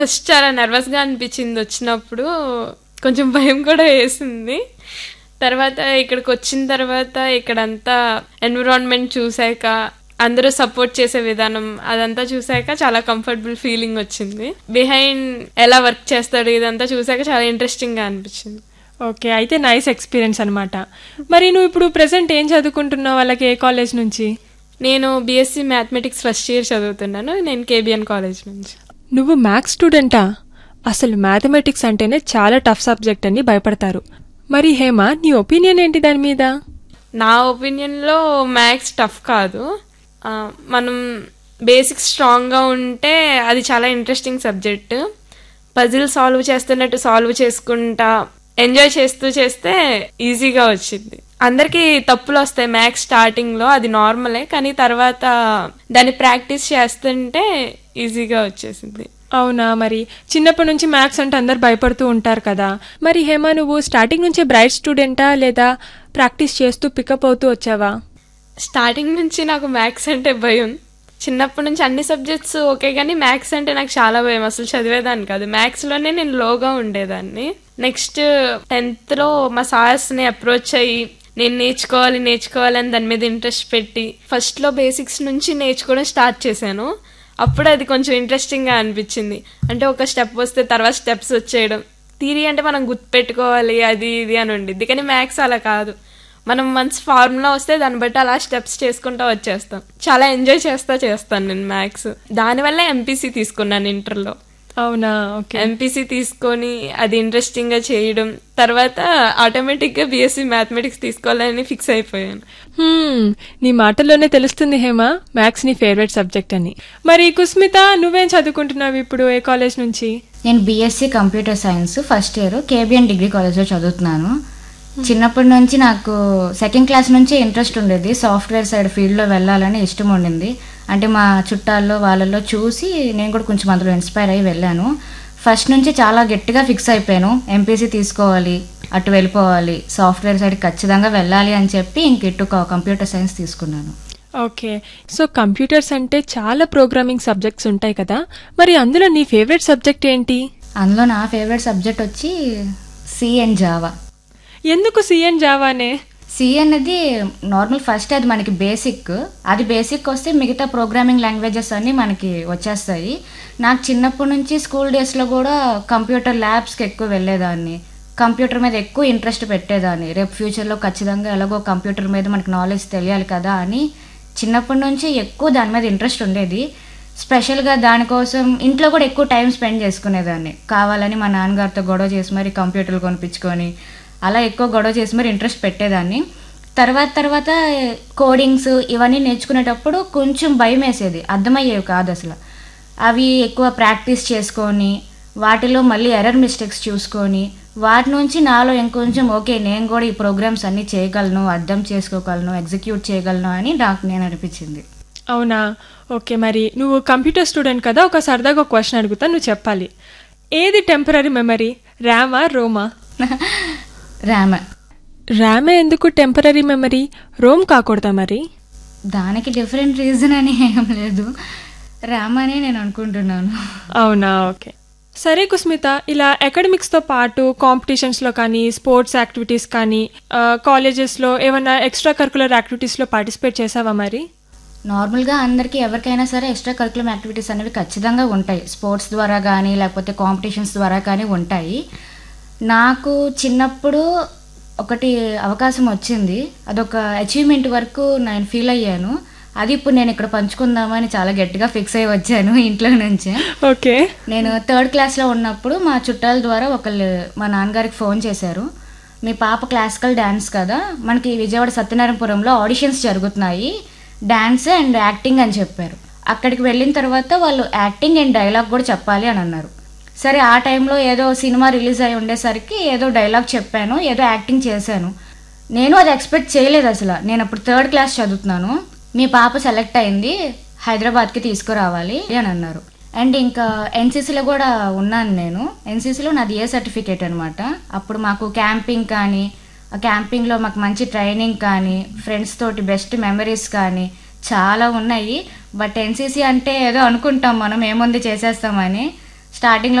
first చాలా నర్వస్గా అనిపించింది వచ్చినప్పుడు కొంచెం భయం కూడా వేసింది తర్వాత ఇక్కడికి వచ్చిన తర్వాత ఇక్కడంతా ఎన్విరాన్మెంట్ చూసాక అందరూ సపోర్ట్ చేసే విధానం అదంతా చూసాక చాలా కంఫర్టబుల్ ఫీలింగ్ వచ్చింది బిహైండ్ ఎలా వర్క్ చేస్తాడు ఇదంతా చూసాక చాలా ఇంట్రెస్టింగ్గా అనిపించింది ఓకే అయితే నైస్ ఎక్స్పీరియన్స్ అనమాట మరి నువ్వు ఇప్పుడు ప్రెసెంట్ ఏం చదువుకుంటున్నావు వాళ్ళకి ఏ కాలేజ్ నుంచి నేను బీఎస్సీ మ్యాథమెటిక్స్ ఫస్ట్ ఇయర్ చదువుతున్నాను నేను కేబిఎన్ కాలేజ్ నుంచి నువ్వు మ్యాథ్స్ స్టూడెంటా అసలు మ్యాథమెటిక్స్ అంటేనే చాలా టఫ్ సబ్జెక్ట్ అని భయపడతారు మరి హేమ నీ ఒపీనియన్ ఏంటి దాని మీద నా ఒపీనియన్లో మ్యాథ్స్ టఫ్ కాదు ఆ, మనం బేసిక్స్ స్ట్రాంగ్గా ఉంటే అది చాలా ఇంట్రెస్టింగ్ సబ్జెక్ట్ పజిల్ సాల్వ్ చేస్తున్నట్టు సాల్వ్ చేసుకుంటా ఎంజాయ్ చేస్తూ చేస్తే ఈజీగా వచ్చింది అందరికీ తప్పులు వస్తాయి మ్యాథ్స్ స్టార్టింగ్లో అది నార్మలే కానీ తర్వాత దాన్ని ప్రాక్టీస్ చేస్తుంటే ఈజీగా వచ్చేసింది అవునా మరి చిన్నప్పటి నుంచి మ్యాథ్స్ అంటే అందరు భయపడుతూ ఉంటారు కదా మరి హేమ నువ్వు స్టార్టింగ్ నుంచే బ్రైట్ స్టూడెంటా లేదా ప్రాక్టీస్ చేస్తూ పికప్ అవుతూ వచ్చావా స్టార్టింగ్ నుంచి నాకు మ్యాథ్స్ అంటే భయం చిన్నప్పటి నుంచి అన్ని సబ్జెక్ట్స్ ఓకే కానీ మ్యాథ్స్ అంటే నాకు చాలా భయం అసలు చదివేదాన్ని కాదు మ్యాథ్స్లోనే నేను లోగా ఉండేదాన్ని నెక్స్ట్ టెన్త్లో మా సార్స్ని అప్రోచ్ అయ్యి నేను నేర్చుకోవాలి నేర్చుకోవాలి అని దాని మీద ఇంట్రెస్ట్ పెట్టి ఫస్ట్లో బేసిక్స్ నుంచి నేర్చుకోవడం స్టార్ట్ చేశాను అప్పుడు అది కొంచెం ఇంట్రెస్టింగ్గా అనిపించింది అంటే ఒక స్టెప్ వస్తే తర్వాత స్టెప్స్ వచ్చేయడం థీరీ అంటే మనం గుర్తుపెట్టుకోవాలి అది ఇది అని ఉండిద్ది కానీ మ్యాథ్స్ అలా కాదు మనం మంచి ఫార్ములా వస్తే దాన్ని బట్టి అలా స్టెప్స్ చేసుకుంటూ వచ్చేస్తాం చాలా ఎంజాయ్ చేస్తా చేస్తాను నేను మ్యాథ్స్ దానివల్లే ఎంపీసీ తీసుకున్నాను ఇంటర్లో అవునా ఓకే ఎంపీసీ తీసుకొని అది ఇంట్రెస్టింగ్గా చేయడం తర్వాత ఆటోమేటిక్గా బీఎస్సీ మ్యాథమెటిక్స్ తీసుకోవాలని ఫిక్స్ అయిపోయాను హ్మ్, నీ మాటల్లోనే తెలుస్తుంది హేమ మ్యాథ్స్ నీ ఫేవరెట్ సబ్జెక్ట్ అని మరి కుస్మిత నువ్వేం చదువుకుంటున్నావు ఇప్పుడు ఏ కాలేజ్ నుంచి నేను BSc computer science first year KBN degree కాలేజ్లో చదువుతున్నాను చిన్నప్పటి నుంచి నాకు సెకండ్ క్లాస్ నుంచి ఇంట్రెస్ట్ ఉండేది సాఫ్ట్వేర్ సైడ్ ఫీల్డ్లో వెళ్ళాలని ఇష్టం ఉండింది అంటే మా చుట్టాల్లో వాళ్ళల్లో చూసి నేను కూడా కొంచెం అందులో ఇన్స్పైర్ అయ్యి వెళ్ళాను ఫస్ట్ నుంచి చాలా గట్టిగా ఫిక్స్ అయిపోయాను ఎంపీసీ తీసుకోవాలి అటు వెళ్ళిపోవాలి సాఫ్ట్వేర్ సైడ్ ఖచ్చితంగా వెళ్ళాలి అని చెప్పి ఇంక ఇటు కంప్యూటర్ సైన్స్ తీసుకున్నాను ఓకే సో కంప్యూటర్స్ అంటే చాలా ప్రోగ్రామింగ్ సబ్జెక్ట్స్ ఉంటాయి కదా మరి అందులో నీ ఫేవరెట్ సబ్జెక్ట్ ఏంటి అందులో నా ఫేవరెట్ సబ్జెక్ట్ వచ్చి సి అండ్ జావా ఎందుకు సిఎన్ జావానే సి అనేది నార్మల్ ఫస్ట్ అది మనకి బేసిక్ అది బేసిక్ వస్తే మిగతా ప్రోగ్రామింగ్ లాంగ్వేజెస్ అన్నీ మనకి వచ్చేస్తాయి నాకు చిన్నప్పటి నుంచి స్కూల్ డేస్లో కూడా కంప్యూటర్ ల్యాబ్స్కి ఎక్కువ వెళ్ళేదాన్ని కంప్యూటర్ మీద ఎక్కువ ఇంట్రెస్ట్ పెట్టేదాన్ని రేపు ఫ్యూచర్లో ఖచ్చితంగా ఎలాగో కంప్యూటర్ మీద మనకి నాలెడ్జ్ తెలియాలి కదా అని చిన్నప్పటి నుంచి ఎక్కువ దాని మీద ఇంట్రెస్ట్ ఉండేది స్పెషల్గా దానికోసం ఇంట్లో కూడా ఎక్కువ టైం స్పెండ్ చేసుకునేదాన్ని కావాలని మా నాన్నగారితో గొడవ చేసి మరి కంప్యూటర్లు కొనిపించుకొని అలా ఎక్కువ గొడవ చేసి మరి ఇంట్రెస్ట్ పెట్టేదాన్ని తర్వాత తర్వాత కోడింగ్స్ ఇవన్నీ నేర్చుకునేటప్పుడు కొంచెం భయం వేసేది అర్థమయ్యేవి కాదు అసలు అవి ఎక్కువ ప్రాక్టీస్ చేసుకొని వాటిలో మళ్ళీ ఎర్రర్ మిస్టేక్స్ చూసుకొని వాటి నుంచి నాలో ఇంకొంచెం ఓకే నేను కూడా ఈ ప్రోగ్రామ్స్ అన్నీ చేయగలను అర్థం చేసుకోగలను ఎగ్జిక్యూట్ చేయగలను అని నాకు నేను అనిపించింది అవునా ఓకే మరి నువ్వు కంప్యూటర్ స్టూడెంట్ కదా ఒక సరదాగా ఒక క్వశ్చన్ అడుగుతా నువ్వు చెప్పాలి ఏది టెంపరీ మెమరీ ర్యామా రోమా ర్యామ్ ర్యామే ఎందుకు టెంపరీ మెమరీ రోమ్ కాకూడదా మరి దానికి డిఫరెంట్ రీజన్ అని ఏం లేదు ర్యామ్ అనే నేను అనుకుంటున్నాను అవునా ఓకే సరే కుస్మిత ఇలా అకాడమిక్స్తో పాటు కాంపిటీషన్స్లో కానీ స్పోర్ట్స్ యాక్టివిటీస్ కానీ ఆ, కాలేజెస్లో ఏమైనా ఎక్స్ట్రా కరికులర్ యాక్టివిటీస్లో పార్టిసిపేట్ చేసావా మరి నార్మల్గా అందరికీ ఎవరికైనా సరే ఎక్స్ట్రా కరికులం యాక్టివిటీస్ అనేవి ఖచ్చితంగా ఉంటాయి స్పోర్ట్స్ ద్వారా కానీ లేకపోతే కాంపిటీషన్స్ ద్వారా కానీ ఉంటాయి నాకు చిన్నప్పుడు ఒకటి అవకాశం వచ్చింది అదొక అచీవ్మెంట్ వరకు నేను ఫీల్ అయ్యాను అది ఇప్పుడు నేను ఇక్కడ పంచుకుందామని చాలా గట్టిగా ఫిక్స్ అయ్యి వచ్చాను ఇంట్లో నుంచే ఓకే నేను థర్డ్ క్లాస్లో ఉన్నప్పుడు మా చుట్టాల ద్వారా ఒకళ్ళు మా నాన్నగారికి ఫోన్ చేశారు మీ పాప క్లాసికల్ డ్యాన్స్ కదా మనకి విజయవాడ సత్యనారాయణపురంలో ఆడిషన్స్ జరుగుతున్నాయి డ్యాన్స్ అండ్ యాక్టింగ్ అని చెప్పారు అక్కడికి వెళ్ళిన తర్వాత వాళ్ళు యాక్టింగ్ అండ్ డైలాగ్ కూడా చెప్పాలి అని అన్నారు సరే ఆ టైంలో ఏదో సినిమా రిలీజ్ అయి ఉండేసరికి ఏదో డైలాగ్ చెప్పాను ఏదో యాక్టింగ్ చేశాను నేను అది ఎక్స్పెక్ట్ చేయలేదు అసలు నేను అప్పుడు థర్డ్ క్లాస్ చదువుతున్నాను మీ పాప సెలెక్ట్ అయింది హైదరాబాద్కి తీసుకురావాలి అని అన్నారు అండ్ ఇంకా ఎన్సీసీలో కూడా ఉన్నాను నేను ఎన్సీసీలో నాది ఏ సర్టిఫికేట్ అనమాట అప్పుడు మాకు క్యాంపింగ్ కానీ ఆ క్యాంపింగ్లో మాకు మంచి ట్రైనింగ్ కానీ ఫ్రెండ్స్ తోటి బెస్ట్ మెమరీస్ కానీ చాలా ఉన్నాయి బట్ ఎన్సీసీ అంటే ఏదో అనుకుంటాం మనం ఏముంది చేసేస్తామని స్టార్టింగ్